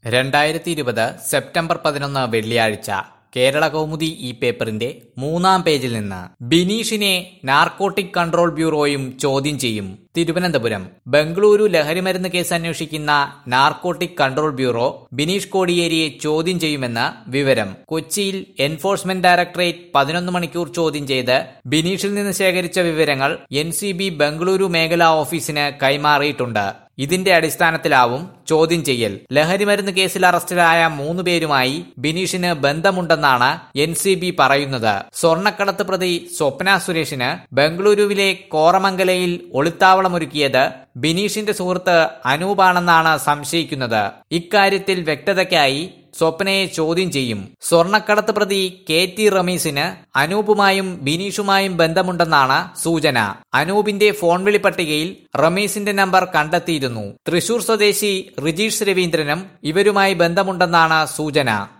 രണ്ടായിരത്തി ഇരുപത് സെപ്റ്റംബർ പതിനൊന്ന് വെള്ളിയാഴ്ച കേരള കൗമുദി ഈ പേപ്പറിന്റെ മൂന്നാം പേജിൽ നിന്ന് ബിനീഷിനെ നാർക്കോട്ടിക് കൺട്രോൾ ബ്യൂറോയും ചോദ്യം ചെയ്യും തിരുവനന്തപുരം ബംഗളൂരു ലഹരിമരുന്ന് കേസ് അന്വേഷിക്കുന്ന നാർക്കോട്ടിക് കൺട്രോൾ ബ്യൂറോ ബിനീഷ് കോടിയേരിയെ ചോദ്യം ചെയ്യുമെന്ന് വിവരം കൊച്ചിയിൽ എൻഫോഴ്സ്മെന്റ് ഡയറക്ടറേറ്റ് പതിനൊന്ന് മണിക്കൂർ ചോദ്യം ചെയ്ത് ബിനീഷിൽ നിന്ന് ശേഖരിച്ച വിവരങ്ങൾ എൻ സി ബി ബംഗളൂരു മേഖലാ ഓഫീസിന് കൈമാറിയിട്ടുണ്ട് ഇതിന്റെ അടിസ്ഥാനത്തിലാവും ചോദ്യം ചെയ്യൽ ലഹരിമരുന്ന് കേസിൽ അറസ്റ്റിലായ മൂന്ന് പേരുമായി ബിനീഷിന് ബന്ധമുണ്ടെന്നാണ് എൻ സി ബി പറയുന്നത് സ്വർണ്ണക്കടത്ത് പ്രതി സ്വപ്ന സുരേഷിന് ബംഗളൂരുവിലെ കോറമംഗലയിൽ ഒളിത്താവളമൊരുക്കിയത് ബിനീഷിന്റെ സുഹൃത്ത് അനൂപാണെന്നാണ് സംശയിക്കുന്നത് ഇക്കാര്യത്തിൽ വ്യക്തതയ്ക്കായി സ്വപ്നയെ ചോദ്യം ചെയ്യും സ്വർണ്ണക്കടത്ത് പ്രതി കെ ടി റമീസിന് അനൂപുമായും ബിനീഷുമായും ബന്ധമുണ്ടെന്നാണ് സൂചന അനൂപിന്റെ ഫോൺ വിളി പട്ടികയിൽ റമീസിന്റെ നമ്പർ കണ്ടെത്തിയിരുന്നു തൃശൂർ സ്വദേശി റിജീഷ് രവീന്ദ്രനും ഇവരുമായി ബന്ധമുണ്ടെന്നാണ് സൂചന